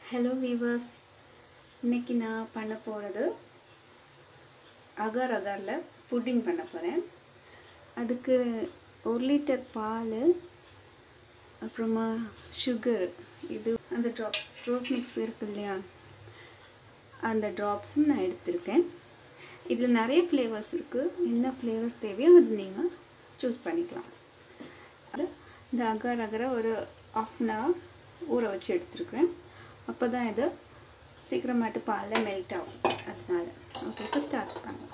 hello viewers இன்னைக்கு நான் பண்ண போகிறது அகர் அகரில் புட்டிங் பண்ண போகிறேன் அதுக்கு ஒரு லிட்டர் பால் அப்புறமா சுகர் இது அந்த ட்ராப்ஸ் ரோஸ் மிக்ஸ் இருக்கு இல்லையா அந்த ட்ராப்ஸும் நான் எடுத்திருக்கேன் இதில் நிறைய ஃப்ளேவர்ஸ் இருக்குது என்ன ஃப்ளேவர்ஸ் தேவையோ அது நீங்கள் சூஸ் பண்ணிக்கலாம் அது இந்த அகர் அகரை ஒரு ஆஃப் அன் ஹவர் ஊற வச்சு எடுத்துருக்குறேன் அப்போ தான் இது சீக்கிரமாட்டு பாலில் மெல்ட் ஆகும் அதனால ஓகே இப்போ ஸ்டார்ட் பண்ணலாம்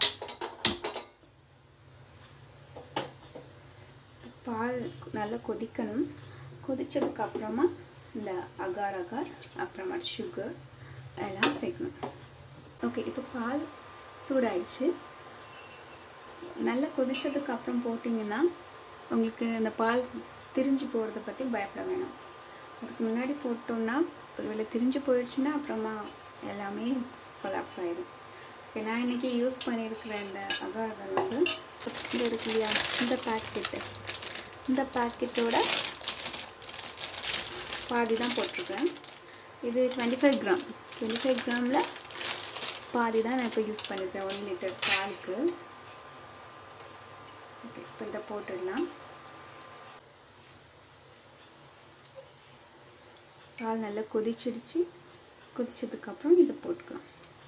பால் நல்லா கொதிக்கணும் கொதிச்சதுக்கு அப்புறமா இந்த அகார் அகார் அப்புறமா சுகர் எல்லாம் சேர்க்கணும் ஓகே இப்போ பால் சூடாயிடுச்சு நல்லா கொதிச்சதுக்கு அப்புறம் போட்டிங்கன்னா உங்களுக்கு அந்த பால் திரிஞ்சு போகிறத பற்றி பயப்பட வேணாம் அதுக்கு முன்னாடி போட்டோம்னா ஒருவேளை திரிஞ்சு போயிடுச்சுன்னா அப்புறமா எல்லாமே கொலாப்ஸ் ஆகிடும் ஓகே நான் இன்றைக்கி யூஸ் பண்ணியிருக்கிற இந்த அகார் அகர் வந்து இந்த இருக்கு இல்லையா இந்த பேக்கெட்டு இந்த பேக்கெட்டோட பாதி தான் போட்டிருக்கேன் இது twenty five gram twenty five கிராமில் பாதி தான் நான் இப்போ யூஸ் பண்ணியிருக்கேன் ஒன் லிட்டர் பாலுக்கு ஓகே இப்போ இதை போட்டுடலாம் பால் நல்லா கொதிச்சிடுச்சு கொதிச்சதுக்கப்புறம் இதை போட்டுக்கலாம்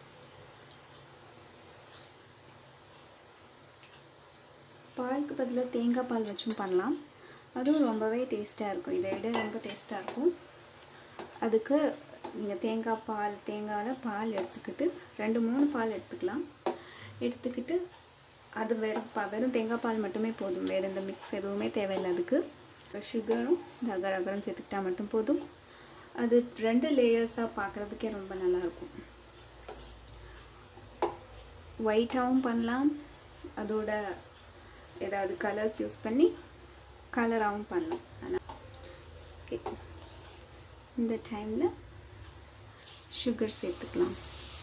பாலுக்கு பதிலாக தேங்காய் பால் வச்சும் பண்ணலாம் அதுவும் ரொம்பவே டேஸ்ட்டாக இருக்கும் இதை விட ரொம்ப டேஸ்ட்டாக இருக்கும் அதுக்கு நீங்கள் தேங்காய் பால் தேங்காயில் பால் எடுத்துக்கிட்டு ரெண்டு மூணு பால் எடுத்துக்கலாம் எடுத்துக்கிட்டு அது வெறும் பா வெறும் தேங்காய் பால் மட்டுமே போதும் வேறு எந்த மிக்ஸ் எதுவுமே தேவையில்லை அதுக்கு சுகரும் இந்த அகர் அகரம் சேர்த்துக்கிட்டா மட்டும் போதும் அது ரெண்டு லேயர்ஸாக பார்க்குறதுக்கே ரொம்ப நல்லாயிருக்கும் ஒயிட்டாகவும் பண்ணலாம் அதோட ஏதாவது கலர்ஸ் யூஸ் பண்ணி கலராகவும் பண்ணலாம் ஆனால் ஓகே இந்த டைமில் சுகர் சேர்த்துக்கலாம்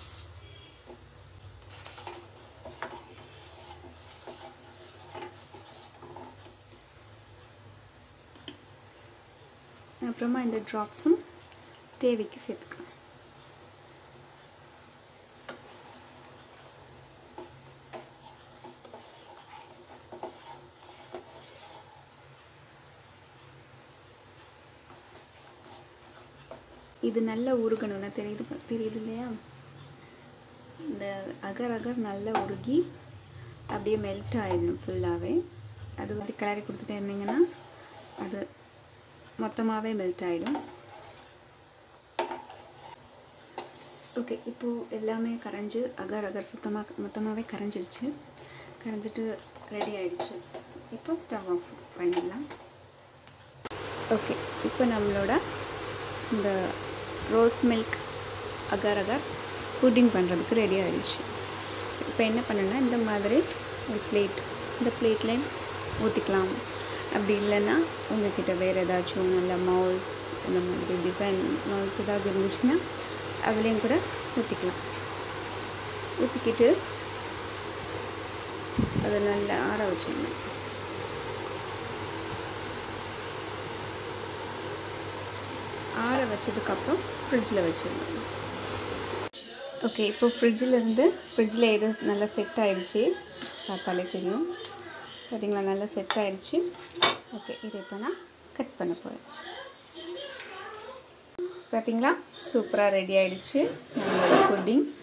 அப்புறமா இந்த ட்ராப்ஸும் தேவைக்கு சேர்த்துக்கலாம் இது நல்லா உருகணும்னா தெரியுது தெரியுது இல்லையா இந்த அகர் அகர் நல்லா உருகி அப்படியே மெல்ட் ஆகிடணும் ஃபுல்லாகவே அது மாதிரி கிளறி கொடுத்துட்டே இருந்தீங்கன்னா அது மொத்தமாகவே மெல்ட் ஆகிடும் ஓகே இப்போது எல்லாமே கரைஞ்சி அகர் அகர் சுத்தமாக மொத்தமாகவே கரைஞ்சிடுச்சு கரைஞ்சிட்டு ரெடி ஆகிடுச்சு இப்போ ஸ்டவ் ஆஃப் பண்ணிடலாம் ஓகே இப்போ நம்மளோட இந்த rose milk agar agar pudding பண்ணுறதுக்கு ரெடி ஆகிடுச்சு இப்போ என்ன பண்ணணும்னா இந்த மாதிரி ஒரு பிளேட் இந்த பிளேட்லேயும் ஊற்றிக்கலாம் அப்படி இல்லைன்னா உங்ககிட்ட வேறு ஏதாச்சும் நல்ல மவுல்ஸ் இந்த மாதிரி டிசைன் மவுல்ஸ் ஏதாவது இருந்துச்சுன்னா அதுலேயும் கூட ஊற்றிக்கலாம் ஊற்றிக்கிட்டு அதை நல்லா ஆற வச்சிடணும் ஆற வச்சதுக்கப்புறம் ஃப்ரிட்ஜில் வச்சிடணும் ஓகே இப்போ ஃப்ரிட்ஜில் இருந்து ஃப்ரிட்ஜில் எது நல்லா செட் ஆகிடுச்சு பார்த்தாலே தெரியும் பார்த்தீங்களா நல்லா செட் ஆகிடுச்சு ஓகே இதை இப்போ நான் கட் பண்ண போகிறேன் பார்த்தீங்களா சூப்பராக ரெடி ஆகிடுச்சு நம்மளோட புட்டிங்